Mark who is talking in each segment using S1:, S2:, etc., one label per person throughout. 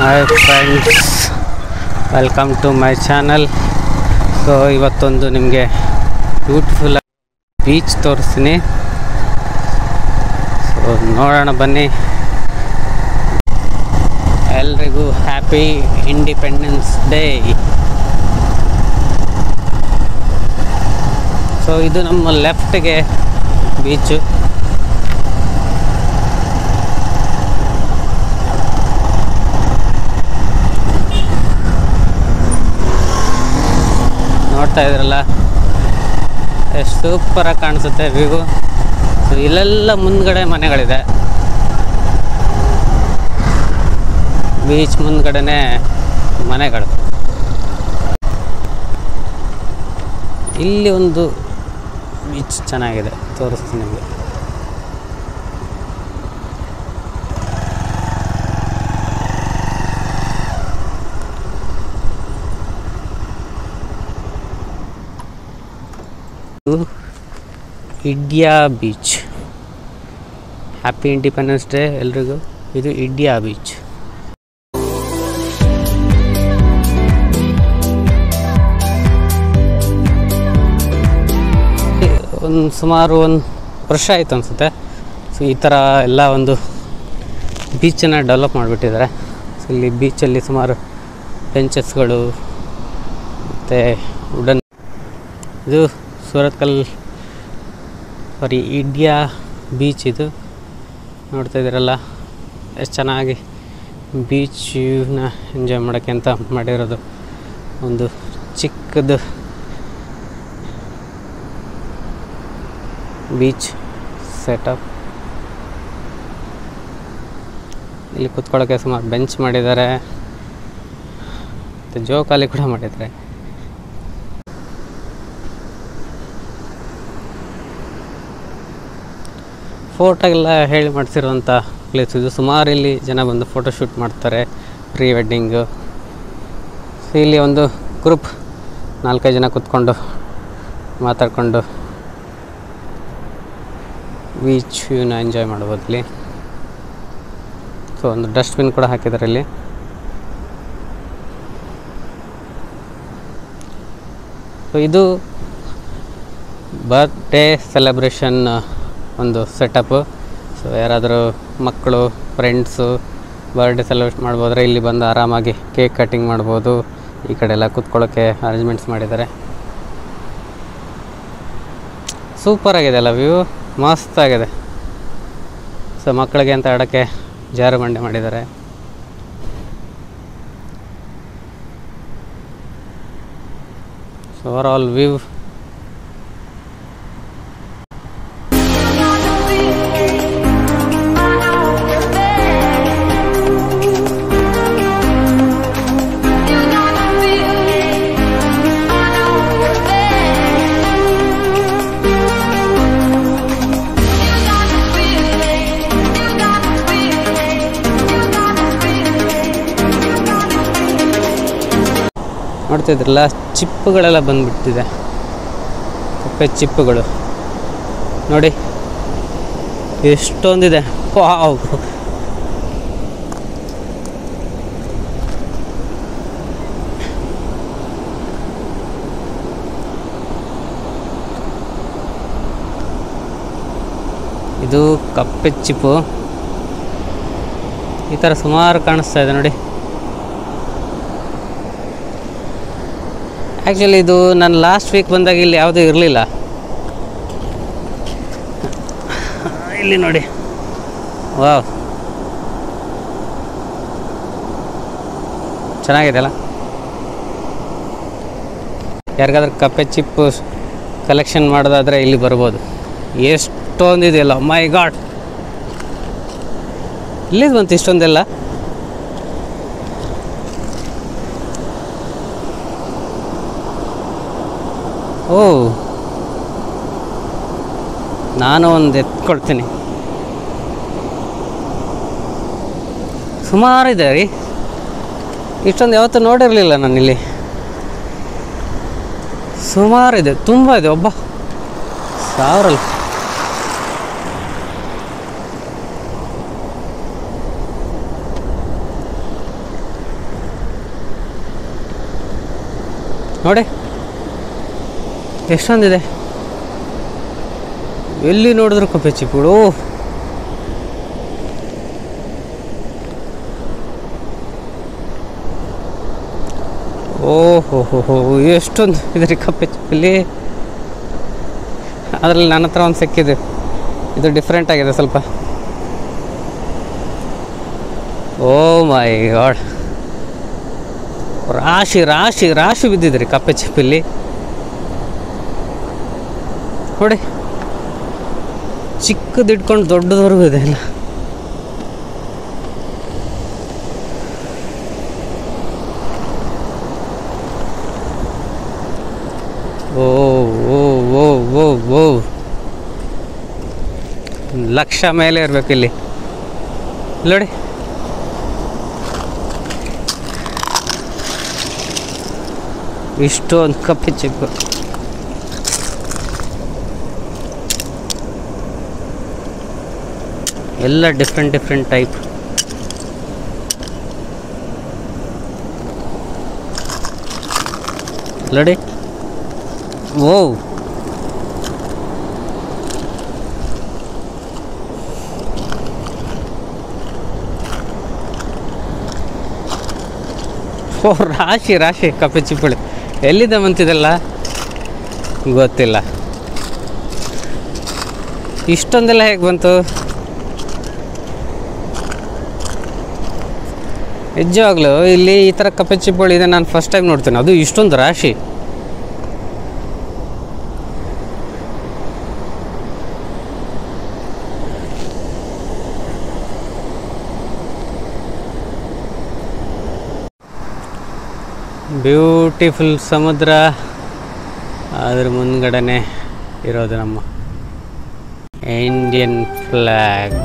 S1: Hi friends welcome to my channel so ಇವತ್ತೊಂದು ನಿಮಗೆ beautiful beach ತೋರಿಸ್ತೀನಿ ಸೊ ನೋಡೋಣ ಬನ್ನಿ ಎಲ್ರಿಗೂ ಹ್ಯಾಪಿ ಇಂಡಿಪೆಂಡೆನ್ಸ್ ಡೇ ಸೊ ಇದು ನಮ್ಮ ಲೆಫ್ಟ್ಗೆ ಬೀಚು ನೋಡ್ತಾ ಇದ್ರಲ್ಲ ಎಷ್ಟು ಸೂಪರಾಗಿ ಕಾಣಿಸುತ್ತೆ ವ್ಯೂ ಸೊ ಇಲ್ಲೆಲ್ಲ ಮುಂದ್ಗಡೆ ಮನೆಗಳಿದೆ ಬೀಚ್ ಮುಂದ್ಗಡೆನೆ ಮನೆಗಳು ಇಲ್ಲಿ ಒಂದು ಬೀಚ್ ಚೆನ್ನಾಗಿದೆ ತೋರಿಸ್ತೀನಿ ನಿಮಗೆ ಇದು Idya beach happy Independence Day ಎಲ್ರಿಗೂ ಇದು ಇಡ್ಯಾ ಬೀಚ್ ಒಂದು ಸುಮಾರು ಒಂದು ವರ್ಷ ಆಯಿತು ಅನಿಸುತ್ತೆ ಸೊ ಈ ಥರ ಎಲ್ಲ ಒಂದು ಬೀಚನ್ನು ಡೆವಲಪ್ ಮಾಡಿಬಿಟ್ಟಿದ್ದಾರೆ ಸೊ ಇಲ್ಲಿ ಬೀಚಲ್ಲಿ ಸುಮಾರು ಬೆಂಚಸ್ಗಳು ಮತ್ತು ವುಡನ್ ಇದು ಸೂರತ್ಕಲ್ ಸಾರಿ ಇಡ್ಯಾ ಬೀಚ್ ಇದು ನೋಡ್ತಾ ಇದ್ದೀರಲ್ಲ ಎಷ್ಟು ಚೆನ್ನಾಗಿ ಬೀಚ್ನ ಎಂಜಾಯ್ ಮಾಡೋಕ್ಕೆ ಅಂತ ಮಾಡಿರೋದು ಒಂದು ಚಿಕ್ಕದು ಬೀಚ್ ಸೆಟಪ್ ಇಲ್ಲಿ ಕುತ್ಕೊಳ್ಳೋಕ್ಕೆ ಸುಮಾರು ಬೆಂಚ್ ಮಾಡಿದ್ದಾರೆ ಮತ್ತು ಜೋಕಾಲಿ ಕೂಡ ಮಾಡಿದ್ದಾರೆ ಫೋಟೋ ಎಲ್ಲ ಹೇಳಿ ಮಾಡಿಸಿರುವಂಥ ಪ್ಲೇಸ್ ಇದು ಸುಮಾರು ಇಲ್ಲಿ ಜನ ಬಂದು ಫೋಟೋ ಶೂಟ್ ಮಾಡ್ತಾರೆ ಪ್ರೀ ವೆಡ್ಡಿಂಗು ಸೊ ಇಲ್ಲಿ ಒಂದು ಗ್ರೂಪ್ ನಾಲ್ಕೈದು ಜನ ಕೂತ್ಕೊಂಡು ಮಾತಾಡಿಕೊಂಡು ಬೀಚ್ ವ್ಯೂನ ಎಂಜಾಯ್ ಮಾಡ್ಬೋದು ಇಲ್ಲಿ ಸೊ ಒಂದು ಡಸ್ಟ್ಬಿನ್ ಕೂಡ ಹಾಕಿದ್ದಾರೆ ಇಲ್ಲಿ ಸೊ ಇದು ಬರ್ತ್ಡೇ ಸೆಲೆಬ್ರೇಷನ್ ಒಂದು ಸೆಟಪ್ಪು ಸೊ ಯಾರಾದರೂ ಮಕ್ಕಳು ಫ್ರೆಂಡ್ಸು ಬರ್ಡೇ ಸೆಲೆಬ್ರೇಟ್ ಮಾಡ್ಬೋದ್ರೆ ಇಲ್ಲಿ ಬಂದು ಆರಾಮಾಗಿ ಕೇಕ್ ಕಟ್ಟಿಂಗ್ ಮಾಡ್ಬೋದು ಈ ಕಡೆ ಎಲ್ಲ ಕೂತ್ಕೊಳ್ಳೋಕ್ಕೆ ಅರೇಂಜ್ಮೆಂಟ್ಸ್ ಮಾಡಿದ್ದಾರೆ ಸೂಪರ್ ಆಗಿದೆ ಅಲ್ಲ ವ್ಯೂ ಮಸ್ತ್ ಆಗಿದೆ ಸೊ ಮಕ್ಕಳಿಗೆ ಅಂತ ಆಡೋಕ್ಕೆ ಜಾರು ಬಂಡೆ ಮಾಡಿದ್ದಾರೆ ಸೊ ಓವರ್ ಆಲ್ ವ್ಯೂ ನೋಡ್ತಿದ್ರಲ್ಲ ಚಿಪ್ಪುಗಳೆಲ್ಲ ಬಂದ್ಬಿಟ್ಟಿದೆ ಕಪ್ಪೆ ಚಿಪ್ಪುಗಳು ನೋಡಿ ಎಷ್ಟೊಂದಿದೆ ವಾವ್ ಇದು ಕಪ್ಪೆ ಚಿಪ್ಪು ಈ ಥರ ಸುಮಾರು ಕಾಣಿಸ್ತಾ ಇದೆ ನೋಡಿ ಆ್ಯಕ್ಚುಲಿ ಇದು ನಾನು ಲಾಸ್ಟ್ ವೀಕ್ ಬಂದಾಗ ಇಲ್ಲಿ ಯಾವುದೂ ಇರಲಿಲ್ಲ ಇಲ್ಲಿ ನೋಡಿ ವಾವ್ ಚೆನ್ನಾಗಿದೆ ಅಲ್ಲ ಯಾರಿಗಾದ್ರೂ ಕಪ್ಪೆ ಚಿಪ್ಪು ಕಲೆಕ್ಷನ್ ಮಾಡೋದಾದರೆ ಇಲ್ಲಿ ಬರ್ಬೋದು ಎಷ್ಟೊಂದಿದೆಯಲ್ಲ ಮೈ ಗಾಡ್ ಇಲ್ಲಿದು ಬಂತು ಇಷ್ಟೊಂದೆಲ್ಲ ಓ ನಾನು ಒಂದು ಎತ್ಕೊಳ್ತೀನಿ ಸುಮಾರು ಇದೆ ರೀ ಇಷ್ಟೊಂದು ಯಾವತ್ತೂ ನೋಡಿರಲಿಲ್ಲ ನಾನಿಲ್ಲಿ ಸುಮಾರಿದೆ ತುಂಬ ಇದೆ ಒಬ್ಬ ಸಾವಿರ ನೋಡಿ ಎಷ್ಟೊಂದಿದೆ ಎಲ್ಲಿ ನೋಡಿದ್ರು ಕಪ್ಪೆ ಚಿಪ್ಪುಗಳು ಓಹೋ ಹೋ ಹೋ ಎಷ್ಟೊಂದು ಇದೆ ರೀ ಕಪ್ಪೆ ಚಿಪ್ಪಲ್ಲಿ ಅದರಲ್ಲಿ ನನ್ನ ಹತ್ರ ಒಂದು ಸಿಕ್ಕಿದೆ ಇದು ಡಿಫ್ರೆಂಟ್ ಆಗಿದೆ ಸ್ವಲ್ಪ ಓ ಮೈ ಗಾಡ್ ರಾಶಿ ರಾಶಿ ರಾಶಿ ಬಿದ್ದಿದೆ ರೀ ಕಪ್ಪೆ ಚಿಪ್ಪಲ್ಲಿ ನೋಡಿ ಚಿಕ್ಕದು ಇಟ್ಕೊಂಡು ದೊಡ್ಡದವರೆಗೂ ಇದೆ ಇಲ್ಲ ಓ ಓ ಓ ಓ ಓ ಲಕ್ಷ ಮೇಲೆ ಇರಬೇಕು ಇಲ್ಲಿ ಇಲ್ಲಿ ನೋಡಿ ಇಷ್ಟೊಂದು ಕಪ್ಪೆ ಚಿಪ್ಪು ಎಲ್ಲ ಡಿಫ್ರೆಂಟ್ ಡಿಫ್ರೆಂಟ್ ಟೈಪ್ ನೋಡಿ ಓ ಓ ರಾಶಿ ರಾಶಿ ಕಪ್ಪೆ ಚಿಪ್ಪಳಿ ಎಲ್ಲಿದೆ ಬಂತಿದೆಲ್ಲ ಗೊತ್ತಿಲ್ಲ ಇಷ್ಟೊಂದೆಲ್ಲ ಹೇಗೆ ಬಂತು ನಿಜವಾಗ್ಲೂ ಇಲ್ಲಿ ಈ ಥರ ಕಪ್ಪೆ ಚಿಪ್ಪುಗಳು ಇದೆ ನಾನು ಫಸ್ಟ್ ಟೈಮ್ ನೋಡ್ತೀನಿ ಅದು ಇಷ್ಟೊಂದು ರಾಶಿ ಬ್ಯೂಟಿಫುಲ್ ಸಮುದ್ರ ಅದ್ರ ಮುಂದ್ಗಡೆನೆ ಇರೋದು ನಮ್ಮ Indian flag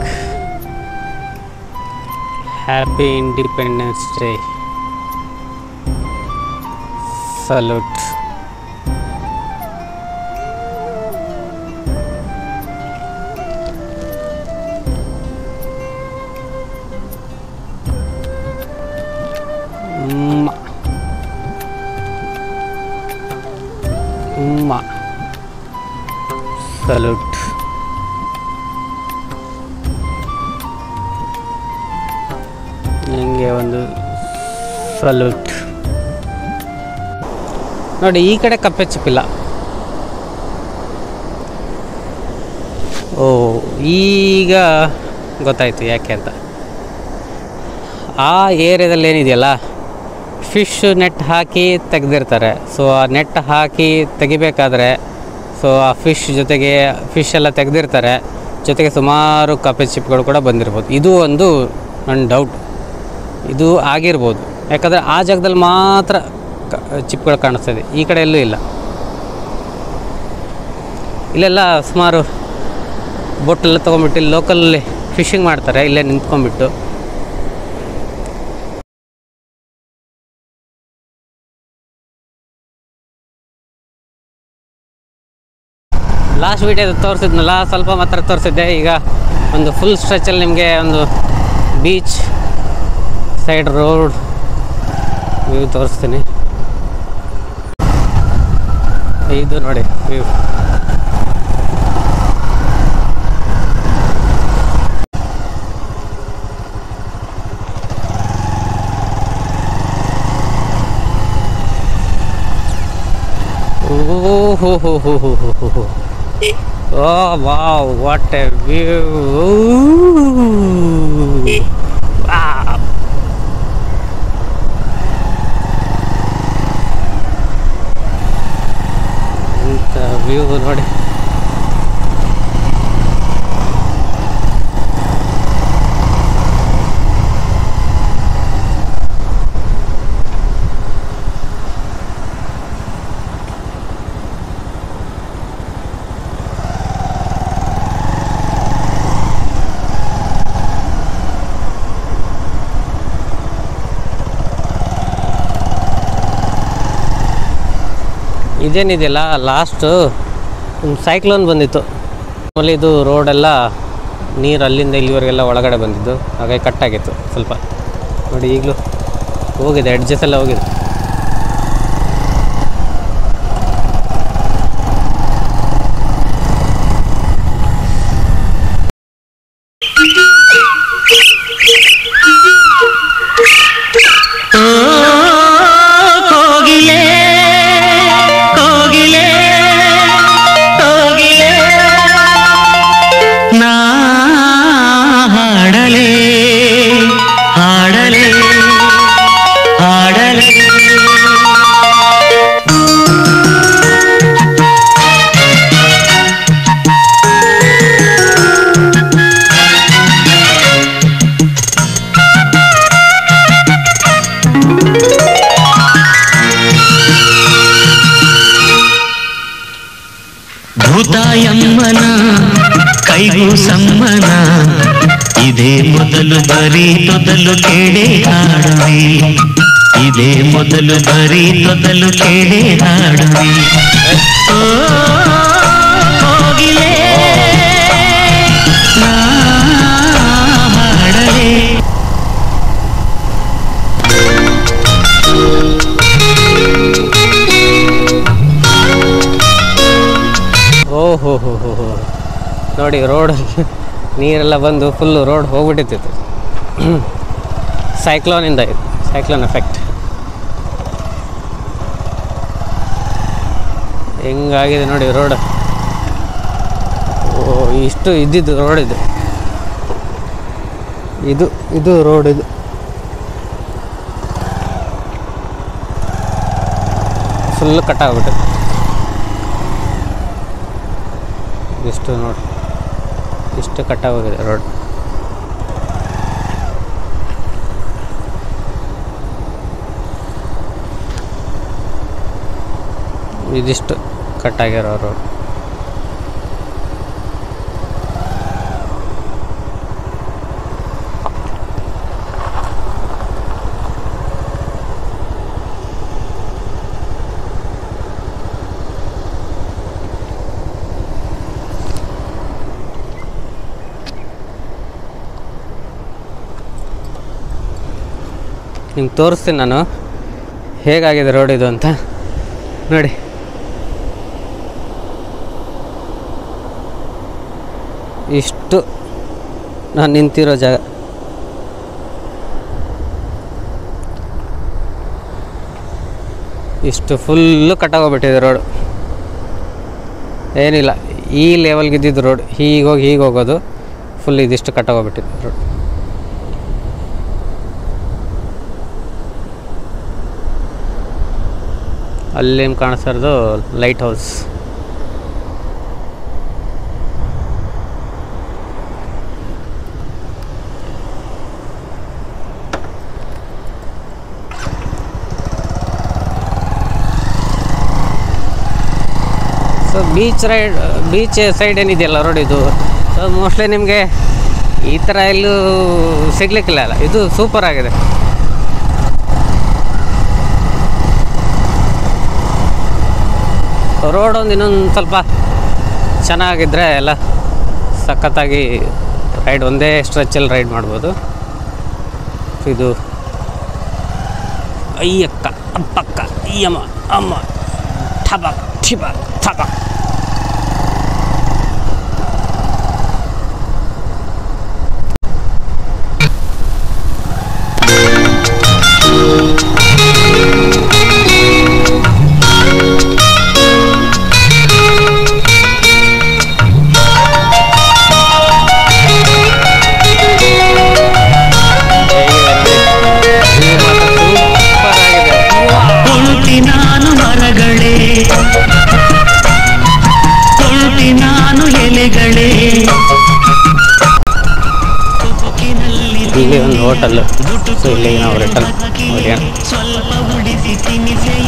S1: happy Independence Day salute ಮ್ಮ. ಮ್ಮ. ಸಲ್ಯೂಟ್ ನನಗೆ ಒಂದು ಸಲ್ಯೂಟ್ ನೋಡಿ ಈ ಕಡೆ ಕಪ್ಪೆ ಚಿಪ್ಪಿಲ್ಲ ಓ ಈಗ ಗೊತ್ತಾಯ್ತು ಯಾಕೆ ಅಂತ ಆ ಏರಿಯಾದಲ್ಲಿ ಏನಿದೆಯಲ್ಲ ಫಿಶ್ ನೆಟ್ ಹಾಕಿ ತೆಗೆದಿರ್ತಾರೆ ಸೊ ಆ ನೆಟ್ ಹಾಕಿ ತೆಗಿಬೇಕಾದ್ರೆ ಸೊ ಆ ಫಿಶ್ ಜೊತೆಗೆ ಫಿಶ್ ಎಲ್ಲ ತೆಗೆದಿರ್ತಾರೆ ಜೊತೆಗೆ ಸುಮಾರು ಕಪ್ಪೆ ಚಿಪ್ಗಳು ಕೂಡ ಬಂದಿರ್ಬೋದು ಇದು ಒಂದು ನನ್ನ ಡೌಟ್ ಇದು ಆಗಿರ್ಬೋದು ಯಾಕಂದರೆ ಆ ಜಾಗದಲ್ಲಿ ಮಾತ್ರ ಕ ಚಿಪ್ಗಳು ಕಾಣಿಸ್ತದೆ ಈ ಕಡೆ ಎಲ್ಲೂ ಇಲ್ಲ ಇಲ್ಲೆಲ್ಲ ಸುಮಾರು ಬೋಟೆಲ್ಲ ತೊಗೊಂಬಿಟ್ಟು ಇಲ್ಲಿ ಲೋಕಲಲ್ಲಿ ಫಿಶಿಂಗ್ ಮಾಡ್ತಾರೆ ಇಲ್ಲೇ ನಿಂತ್ಕೊಂಡ್ಬಿಟ್ಟು ಲಾಸ್ಟ್ ವೀಡಿಯೋ ತೋರಿಸಿದ್ನಲ್ಲ ಸ್ವಲ್ಪ ಮಾತ್ರ ತೋರಿಸಿದ್ದೆ ಈಗ ಒಂದು ಫುಲ್ ಸ್ಟ್ರೆಚಲ್ಲಿ ನಿಮಗೆ ಒಂದು ಬೀಚ್ ಸೈಡ್ ರೋಡ್ ವ್ಯೂ ತೋರಿಸ್ತೀನಿ ಇದು ನೋಡಿ view Oh, ho, ho, ho, ho, ho, ho, ho. Oh, wow, what a view. Ooh. Wow. ಇಂಥ ವ್ಯೂ ನೋಡಿ ಇದೇನಿದೆಯಲ್ಲ ಲಾಸ್ಟು ಒಂದು ಸೈಕ್ಲೋನ್ ಬಂದಿತ್ತು ಆಮೇಲೆ ಇದು ರೋಡೆಲ್ಲ ನೀರು ಅಲ್ಲಿಂದ ಇಲ್ಲಿವರೆಗೆಲ್ಲ ಒಳಗಡೆ ಬಂದಿದ್ದು ಹಾಗಾಗಿ ಕಟ್ಟಾಗಿತ್ತು ಸ್ವಲ್ಪ ನೋಡಿ ಈಗಲೂ ಹೋಗಿದೆ ಎಡ್ಜಸ್ ಎಲ್ಲ ಹೋಗಿದೆ
S2: ಭೂತಾಯಮ್ಮನ ಕೈಗೂ ಸಮ್ಮನ ಇದೇ ಮೊದಲು ಬರೀ ತೊದಲು ಕೇಳೇ ಹಾಡುವೆ ಇದೇ ಮೊದಲು ಬರೀ ತೊದಲು ಕೇಳೇ ಹಾಡುವೆ ಓ, ಕೋಗಿಲೆ, ನಾ ಹಾಡಲೇ
S1: ಓಹೋ ಹೋ ಹೋ ಹೋ ನೋಡಿ ರೋಡ್ ನೀರೆಲ್ಲ ಬಂದು ಫುಲ್ಲು ರೋಡ್ ಹೋಗ್ಬಿಟ್ಟಿತ್ತು ಸೈಕ್ಲೋನಿಂದ ಇದು ಸೈಕ್ಲೋನ್ ಎಫೆಕ್ಟ್ ಹೆಂಗಾಗಿದೆ ನೋಡಿ ರೋಡ್ ಓ ಇಷ್ಟು ಇದ್ದಿದ್ದು ರೋಡ್ ಇದು ಇದು ಇದು ರೋಡ್ ಇದು ಫುಲ್ ಕಟ್ಟಾಗ್ಬಿಟ್ಟು ಇಷ್ಟು ನೋಡಿ ಇಷ್ಟು ಕಟ್ಟಾಗೋಗಿದೆ ರೋಡ್ ಇದಿಷ್ಟು ಕಟ್ಟಾಗಿರೋ ರೋಡ್ ನಿಮ್ಗೆ ತೋರಿಸ್ತೀನಿ ನಾನು ಹೇಗಾಗಿದೆ ರೋಡ್ ಇದು ಅಂತ ನೋಡಿ ಇಷ್ಟು ನಾನು ನಿಂತಿರೋ ಜಾಗ ಇಷ್ಟು ಫುಲ್ಲು ಕಟ್ಟಾಗೋಗ್ಬಿಟ್ಟಿದೆ ರೋಡ್ ಏನಿಲ್ಲ ಈ ಲೆವೆಲ್ಗೆ ಇದ್ದಿದ್ದು ರೋಡ್ ಹೀಗೆ ಹೋಗಿ ಹೀಗೆ ಹೋಗೋದು ಫುಲ್ ಇದಿಷ್ಟು ಕಟ್ಟಾಗೋಗ್ಬಿಟ್ಟಿದೆ ರೋಡ್ ಅಲ್ಲೇನು ಕಾಣಿಸ್ತಾ ಇರೋದು lighthouse so beach ride beach side ಏನಿದೆಯಲ್ಲ ರೋಡ್ ಇದು ಸೊ ಮೋಸ್ಟ್ಲಿ ನಿಮಗೆ ಈ ಥರ ಎಲ್ಲೂ ಸಿಗ್ಲಿಕ್ಕಿಲ್ಲ ಅಲ್ಲ ಇದು ಸೂಪರ್ ಆಗಿದೆ ರೋಡ್ ಒಂದು ಇನ್ನೊಂದು ಸ್ವಲ್ಪ ಚೆನ್ನಾಗಿದ್ದರೆ ಎಲ್ಲ ಸಖತ್ತಾಗಿ ರೈಡ್ ಒಂದೇ ಸ್ಟ್ರೆಚಲ್ಲಿ ರೈಡ್ ಮಾಡ್ಬೋದು ಇದು ಅಯ್ಯಕ್ಕ ಅಪ್ಪಕ್ಕ ಅಯ್ಯಮ್ಮ ಅಮ್ಮ ಠಬಕ್ ಠಿಬಕ್ ಥಬಕ್ ಸೂಪರ್ ಆಗಿದೆ
S2: ಕೊಳುತಿ ನಾನು ಮರಗಳೇ ಕೊಳುತಿ ನಾನು ಎಲೆಗಳೇ
S1: ಇಲ್ಲಿ ಒಂದು ಹೋಟೆಲ್ ಸೊ ಇಲ್ಲಿ ನಾವು ರಿಟರ್ನ್ ಹೊಡೆಯೋಣ
S2: ಸ್ವಲ್ಪ ಉಳಿಸಿ ತಿನ್ನಿಸೆಯ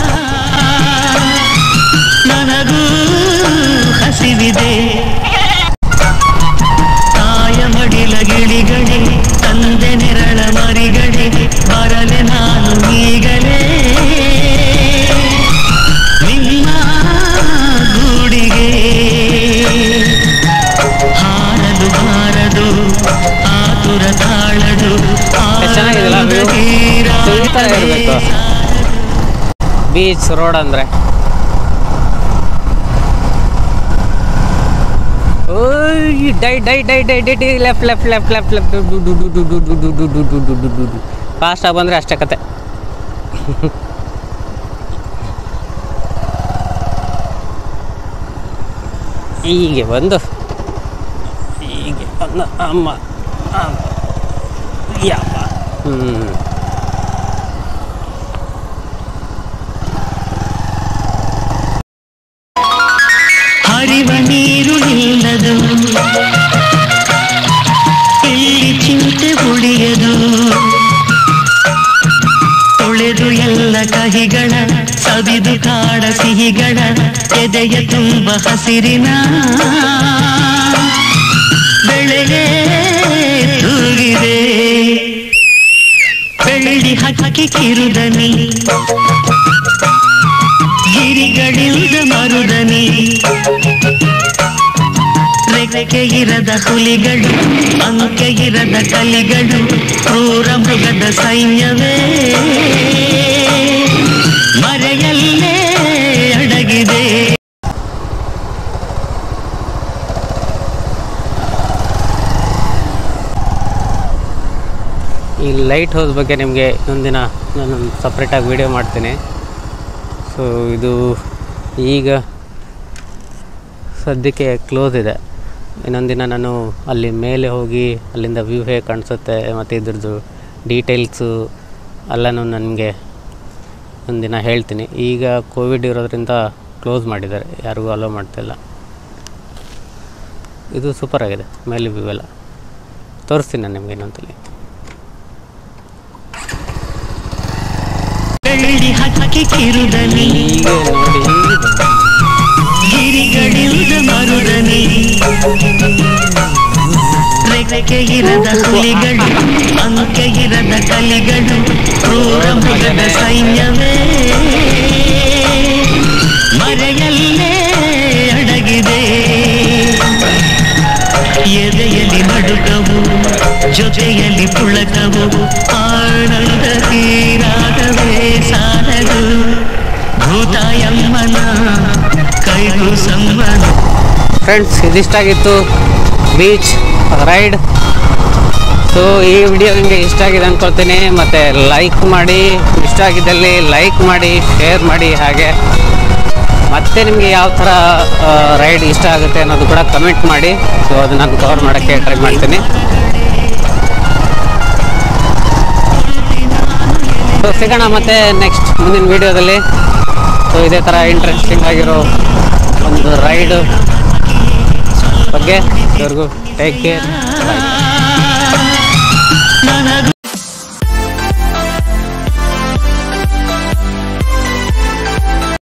S2: ನನಗೂ ಹಸಿವಿದೆ ತಾಯ ಮಡಿಲ ಗಿಳಿಗಳೇ ತಂದೆ ನೆರಳ ಮರಿಗಳೇ ಬರಲೆ ನಾನು ಈಗಲೇ ನಿಮ್ಮ ಗೂಡಿಗೆ ಹಾರದು ಬಾರದು ಆತುರ ತಾಳದು
S1: ಎಷ್ಟ್ ಚೆನ್ನಾಗಿದೆಯಲ್ಲ view? So, ಈ ಥರ ಇರಬೇಕು ಬೀಚ್ ರೋಡ್ ಅಂದರೆ ಡೈ ಡೈ ಡೈ ಡೈ ಡೈ ಡೈ left left left left left ಫಾಸ್ಟಾಗಿ ಬಂದರೆ ಅಷ್ಟೇ ಕತೆ ಹೀಗೆ ಬಂದು ಹೀಗೆ ಬಂದು ಅಮ್ಮ ಅಮ್ಮ ಯಪ್ಪ ಹ್ಞೂ
S2: ಹರಿವ ನೀರು ನಿಲ್ಲದು ಎಲ್ಲಿ ಚಿಂತೆ ಉಳಿಯದು ತೊಳೆದು ಎಲ್ಲ ಕಹಿಗಳ ಸವಿದು ಕಾಡ ಸಿಹಿಗಳ ಎದೆ ಎದೆಯ ತುಂಬ ಹಸಿರಿನ ಬೆಳೆಗೆ ತೂಗಿದೆ ಬೆಳ್ಳಿ ಹಕ್ಕಿ ಕಿರುದನಿ ಗಿರಿಗಳಿಲ್ದ ಮರುದನಿ ರೆಕ್ಕೆ ಇರದ ಹುಲಿಗಳು ಅಂಕೆ ಇರದ ಕಲಿಗಳು ಕ್ರೂರ ಮೃಗದ ಸೈನ್ಯವೇ ಮರೆಯಲ್ಲೇ ಅಡಗಿದೆ
S1: ಈ ಲೈಟ್ ಹೌಸ್ ಬಗ್ಗೆ ನಿಮಗೆ ಇನ್ನೊಂದಿನ ನಾನು ಸಪ್ರೇಟಾಗಿ ವಿಡಿಯೋ ಮಾಡ್ತೀನಿ ಸೊ ಇದು ಈಗ ಸದ್ಯಕ್ಕೆ ಕ್ಲೋಸ್ ಇದೆ ಇನ್ನೊಂದಿನ ನಾನು ಅಲ್ಲಿ ಮೇಲೆ ಹೋಗಿ ಅಲ್ಲಿಂದ ವ್ಯೂ ಹೇಗೆ ಕಾಣಿಸುತ್ತೆ ಮತ್ತು ಇದ್ರದ್ದು ಡೀಟೇಲ್ಸು ಎಲ್ಲನೂ ನನಗೆ ಒಂದಿನ ಹೇಳ್ತೀನಿ ಈಗ ಕೋವಿಡ್ ಇರೋದ್ರಿಂದ ಕ್ಲೋಸ್ ಮಾಡಿದ್ದಾರೆ ಯಾರಿಗೂ ಅಲೋ ಮಾಡ್ತಿಲ್ಲ ಇದು ಸೂಪರ್ ಆಗಿದೆ ಮೇಲೆ ವ್ಯೂ ಎಲ್ಲ ತೋರಿಸ್ತೀನಿ ನಾನು ನಿಮಗೆ ಇನ್ನೊಂದ್ಸಲಿ
S2: ಬೆಳ್ಳಿ ಹಕ್ಕಿ ಕಿರುದನಿ
S1: ಈಗ ನೋಡಿ
S2: ಗಿರಿಗಳಿಲ್ದ ಮರುದನಿ ರೆಕ್ಕೆ ಇರದ ಹುಲಿಗಳು ಅಂಕೆ ಇರದ ಕಲಿಗಳು ಕ್ರೂರ ಮೃಗದ ಸೈನ್ಯವೇ ಮರೆಯಲ್ಲೇ ಅಡಗಿದೆ ಎದೆಯಲ್ಲಿ ನಡುಕವು ಜೊತೆಯಲ್ಲಿ ಪುಳಕವು ಆನಂದ ತೀರಾಗವೇ ಸಾಲದು ಭೂತಾಯಮ್ಮನ ಕೈಗೂ ಸಮ್ಮನ
S1: ಫ್ರೆಂಡ್ಸ್ ಇದಿಷ್ಟಾಗಿತ್ತು ಬೀಚ್ ರೈಡ್ ಸೊ ಈ ವಿಡಿಯೋ ನಿಮಗೆ ಇಷ್ಟ ಆಗಿದೆ ಅಂದ್ಕೊಳ್ತೀನಿ ಮತ್ತು ಲೈಕ್ ಮಾಡಿ ಇಷ್ಟ ಆಗಿದ್ದಲ್ಲಿ ಲೈಕ್ ಮಾಡಿ ಶೇರ್ ಮಾಡಿ ಹಾಗೆ ಮತ್ತೆ ನಿಮಗೆ ಯಾವ ಥರ ರೈಡ್ ಇಷ್ಟ ಆಗುತ್ತೆ ಅನ್ನೋದು ಕೂಡ ಕಮೆಂಟ್ ಮಾಡಿ ಸೊ ಅದು ನಾನು ಕವರ್ ಮಾಡೋಕ್ಕೆ ಟ್ರೈ ಮಾಡ್ತೀನಿ ಸೊ ಸಿಗೋಣ ಮತ್ತೆ ನೆಕ್ಸ್ಟ್ ಮುಂದಿನ ವಿಡಿಯೋದಲ್ಲಿ ಸೊ ಇದೇ ಥರ ಇಂಟ್ರೆಸ್ಟಿಂಗ್ ಆಗಿರೋ ಒಂದು ರೈಡು ಬಗ್ಗೆ ಇವ್ರಿಗೂ ಟೇಕ್ ಕೇರ್ ಬಾಯ್